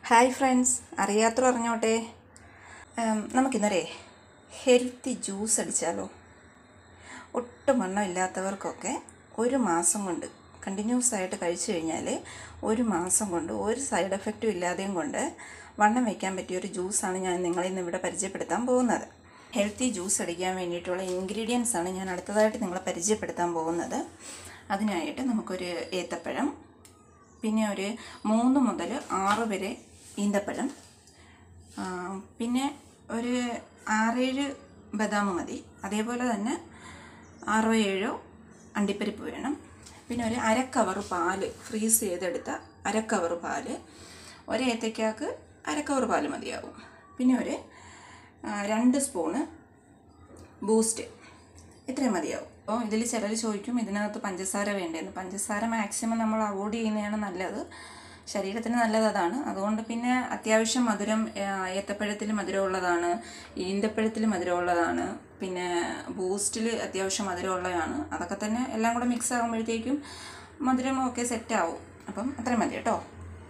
hi friends അറിയാത്തവർ അറിഞ്ഞോട്ടെ ഉം, നമുക്കിന്നൊരേ healthy juice അടിച്ചാലോ ഒട്ടും വണ്ണം ഇല്ലാത്തവർക്കൊക്കെ ഒരു മാസം കൊണ്ട് കണ്ടിന്യൂസ് ആയിട്ട് കഴിച്ചു കഴിഞ്ഞാൽ ഒരു മാസം കൊണ്ട് ഒരു സൈഡ് എഫക്റ്റും ഇല്ലാതെയും കൊണ്ട് വണ്ണം വയ്ക്കാൻ പറ്റിയ ഒരു ജ്യൂസാണ് ഞാൻ നിങ്ങളെ ഇന്ന് ഇവിടെ പരിചയപ്പെടുത്താൻ പോകുന്നത് ഹെൽത്തി ജ്യൂസ് അടിക്കാൻ വേണ്ടിയിട്ടുള്ള ഇൻഗ്രീഡിയൻസ് ആണ് ഞാൻ അടുത്തതായിട്ട് നിങ്ങളെ പരിചയപ്പെടുത്താൻ പോകുന്നത് അതിനായിട്ട് നമുക്കൊരു ഏത്തപ്പഴം പിന്നെ ഒരു മൂന്ന് മുതൽ ആറ് വരെ ഈന്തപ്പഴം ആ, പിന്നെ ഒരു ആറേഴ് ബദാം മതി അതേപോലെ തന്നെ ആറോ ഏഴോ അണ്ടിപ്പരിപ്പ് വേണം പിന്നെ ഒരു അര കവർ പാല് ഫ്രീസ് ചെയ്തെടുത്ത അര കവർ പാല് ഒരു ഏത്തയ്ക്കാക്ക് അര കവർ പാല് മതിയാവും പിന്നെ ഒരു ആ, രണ്ട് സ്പൂണ് ബൂസ്റ്റ് ഇത്രയും മതിയാവും അപ്പോൾ ഇതിൽ ചിലർ ചോദിക്കും ഇതിനകത്ത് പഞ്ചസാര വേണ്ടതെന്ന് പഞ്ചസാര മാക്സിമം നമ്മൾ അവോയ്ഡ് ചെയ്യുന്നതാണ് നല്ലത് ശരീരത്തിന് നല്ലത് അതാണ് അതുകൊണ്ട് പിന്നെ അത്യാവശ്യം മധുരം ആ, ഏത്തപ്പഴത്തിൽ മധുരമുള്ളതാണ് ഈന്തപ്പഴത്തിൽ മധുരമുള്ളതാണ് പിന്നെ ബൂസ്റ്റിൽ അത്യാവശ്യം മധുരമുള്ളതാണ് അതൊക്കെ തന്നെ എല്ലാം കൂടെ മിക്സ് ആകുമ്പോഴത്തേക്കും മധുരം ഒക്കെ സെറ്റാവും അപ്പം അത്രയും മതി കേട്ടോ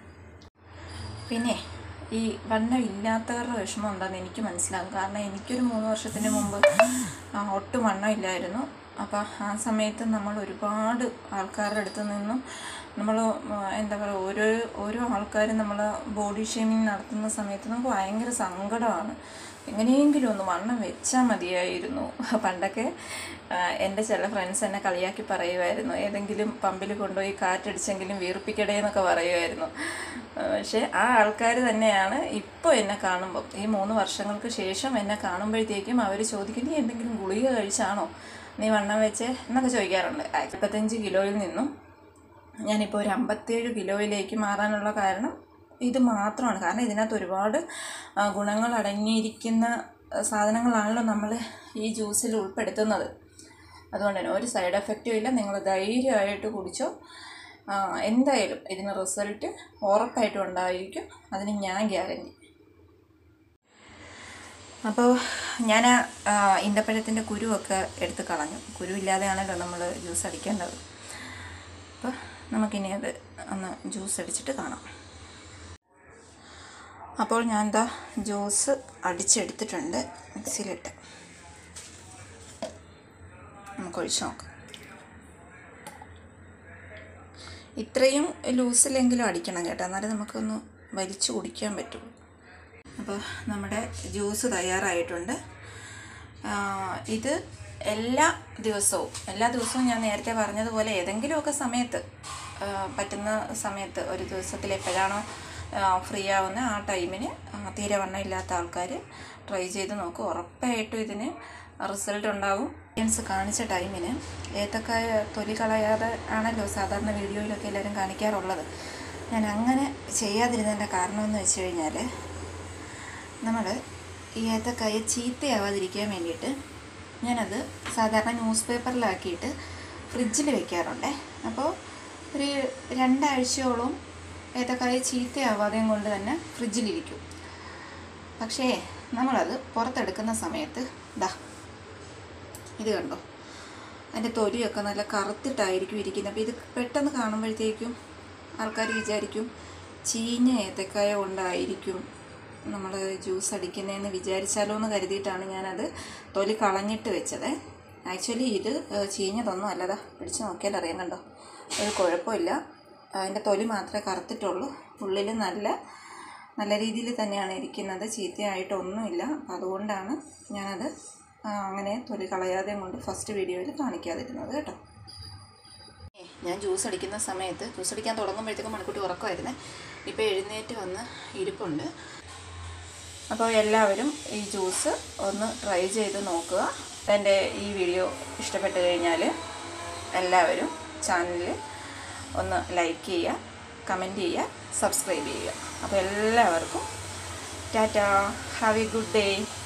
പിന്നെ ഈ വണ്ണം ഇല്ലാത്തവരുടെ വിഷമം എന്താണെന്ന് എനിക്ക് മനസ്സിലാകും കാരണം എനിക്കൊരു മൂന്ന് വർഷത്തിന് മുമ്പ് ആ, ഒട്ടും വണ്ണം ഇല്ലായിരുന്നു അപ്പോൾ ആ സമയത്ത് നമ്മൾ ഒരുപാട് ആൾക്കാരുടെ അടുത്ത് നിന്നും നമ്മൾ എന്താ പറയുക ഓരോ ഓരോ ആൾക്കാരും നമ്മൾ ബോഡി ഷേമിങ് നടത്തുന്ന സമയത്ത് നമുക്ക് ഭയങ്കര സങ്കടമാണ് എങ്ങനെയെങ്കിലും ഒന്ന് വണ്ണം വെച്ചാൽ മതിയായിരുന്നു പണ്ടൊക്കെ ആ, എൻ്റെ ചില ഫ്രണ്ട്സ് എന്നെ കളിയാക്കി പറയുമായിരുന്നു ഏതെങ്കിലും പമ്പിൽ കൊണ്ടുപോയി കാറ്റടിച്ചെങ്കിലും വീർപ്പിക്കടേ എന്നൊക്കെ പറയുമായിരുന്നു ആ, പക്ഷേ ആ ആൾക്കാർ തന്നെയാണ് ഇപ്പോൾ എന്നെ കാണുമ്പോൾ ഈ മൂന്ന് വർഷങ്ങൾക്ക് ശേഷം എന്നെ കാണുമ്പോഴത്തേക്കും അവർ ചോദിക്കും നീ എന്തെങ്കിലും ഗുളിക കഴിച്ചാണോ നീ വണ്ണം വെച്ച് എന്നൊക്കെ ചോദിക്കാറുണ്ട് മുപ്പത്തഞ്ച് കിലോയിൽ നിന്നും ഞാനിപ്പോൾ ഒരു അമ്പത്തേഴ് കിലോയിലേക്ക് മാറാനുള്ള കാരണം ഇത് മാത്രമാണ് കാരണം ഇതിനകത്ത് ഒരുപാട് ആ, ഗുണങ്ങൾ അടങ്ങിയിരിക്കുന്ന ആ, സാധനങ്ങളാണല്ലോ നമ്മൾ ഈ ജ്യൂസിൽ ഉൾപ്പെടുത്തുന്നത് അതുകൊണ്ട് തന്നെ ഒരു സൈഡ് എഫക്റ്റും ഇല്ല നിങ്ങൾ ധൈര്യമായിട്ട് കുടിച്ചോ ആ, എന്തായാലും ഇതിന് റിസൾട്ട് ഉറപ്പായിട്ടും ഉണ്ടായിരിക്കും അതിന് ഞാൻ ഗ്യാരണ്ടി അപ്പോൾ ഞാൻ ഈന്തപ്പഴത്തിൻ്റെ കുരുവൊക്കെ എടുത്ത് കളഞ്ഞു കുരു ഇല്ലാതെയാണല്ലോ നമ്മൾ ജ്യൂസ് അടിക്കേണ്ടത് അപ്പോൾ നമുക്കിനി അത് ഒന്ന് ജ്യൂസ് അടിച്ചിട്ട് കാണാം അപ്പോൾ ഞാൻ എന്താ ജ്യൂസ് അടിച്ചെടുത്തിട്ടുണ്ട് മിക്സിയിലിട്ട് നമുക്ക് ഒഴിച്ച് നോക്കാം ഇത്രയും ലൂസിലെങ്കിലും അടിക്കണം കേട്ടോ എന്നാലേ നമുക്കൊന്ന് വലിച്ചു കുടിക്കാൻ പറ്റുള്ളൂ അപ്പോൾ നമ്മുടെ ജ്യൂസ് തയ്യാറായിട്ടുണ്ട് ആ, ഇത് എല്ലാ ദിവസവും എല്ലാ ദിവസവും ഞാൻ നേരത്തെ പറഞ്ഞതുപോലെ ഏതെങ്കിലുമൊക്കെ സമയത്ത് ആ, പറ്റുന്ന സമയത്ത് ഒരു ദിവസത്തിൽ എപ്പോഴാണോ ഫ്രീ ആവുന്ന ആ ടൈമിന് ആ, തീരെ വണ്ണം ഇല്ലാത്ത ആൾക്കാർ ട്രൈ ചെയ്ത് നോക്കും ഉറപ്പായിട്ടും ഇതിന് റിസൾട്ട് ഉണ്ടാവും എക്സ്പീരിയൻസ് കാണിച്ച ടൈമിന് ഏത്തക്കായ തൊലി കളയാതെ ആണല്ലോ സാധാരണ വീഡിയോയിലൊക്കെ എല്ലാവരും കാണിക്കാറുള്ളത് ഞാൻ അങ്ങനെ ചെയ്യാതിരുന്നതിൻ്റെ കാരണം എന്ന് വെച്ച് കഴിഞ്ഞാൽ നമ്മൾ ഈ ഏത്തക്കായ ചീത്തയാവാതിരിക്കാൻ വേണ്ടിയിട്ട് ഞാനത് സാധാരണ ന്യൂസ് പേപ്പറിലാക്കിയിട്ട് ഫ്രിഡ്ജിൽ വെക്കാറുണ്ട് അപ്പോൾ ഒരു രണ്ടാഴ്ചയോളം ഏത്തക്കായ ചീത്തയാവാതെയും കൊണ്ട് തന്നെ ഫ്രിഡ്ജിലിരിക്കും പക്ഷേ നമ്മളത് പുറത്തെടുക്കുന്ന സമയത്ത് ദാ ഇത് കണ്ടോ അതിൻ്റെ തൊലിയൊക്കെ നല്ല കറുത്തിട്ടായിരിക്കും ഇരിക്കുന്നത് അപ്പോൾ ഇത് പെട്ടെന്ന് കാണുമ്പോഴത്തേക്കും ആൾക്കാർ വിചാരിക്കും ചീഞ്ഞ ഏത്തക്കായ കൊണ്ടായിരിക്കും നമ്മൾ ജ്യൂസ് അടിക്കുന്നതെന്ന് വിചാരിച്ചാലോ എന്ന് കരുതിയിട്ടാണ് ഞാനത് തൊലി കളഞ്ഞിട്ട് വെച്ചത് ആക്ച്വലി ഇത് ഏഹ്, ചീഞ്ഞതൊന്നും അല്ലതാ പിടിച്ച് നോക്കിയാൽ അറിയാൻ കണ്ടോ ഒരു കുഴപ്പമില്ല അതിൻ്റെ തൊലി മാത്രമേ കറുത്തിട്ടുള്ളൂ ഉള്ളിൽ നല്ല നല്ല രീതിയിൽ തന്നെയാണ് ഇരിക്കുന്നത് ചീത്തയായിട്ടൊന്നുമില്ല അപ്പം അതുകൊണ്ടാണ് ഞാനത് ആ, അങ്ങനെ തൊലി കളയാതെ കൊണ്ട് ഫസ്റ്റ് വീഡിയോയിൽ കാണിക്കാതിരുന്നത് കേട്ടോ ഏ, ഞാൻ ജ്യൂസ് അടിക്കുന്ന സമയത്ത് ജ്യൂസ് അടിക്കാൻ തുടങ്ങുമ്പോഴത്തേക്കും മണിക്കൂട്ടി ഉറക്കമായിരുന്നേ ഇപ്പോൾ എഴുന്നേറ്റ് വന്ന് ഇരിപ്പുണ്ട് അപ്പോൾ എല്ലാവരും ഈ ജ്യൂസ് ഒന്ന് ട്രൈ ചെയ്ത് നോക്കുക എൻ്റെ ഈ വീഡിയോ ഇഷ്ടപ്പെട്ട് കഴിഞ്ഞാൽ എല്ലാവരും ചാനൽ ഒന്ന് ലൈക്ക് ചെയ്യുക കമൻറ്റ് ചെയ്യുക സബ്സ്ക്രൈബ് ചെയ്യുക അപ്പോൾ എല്ലാവർക്കും tata have a good day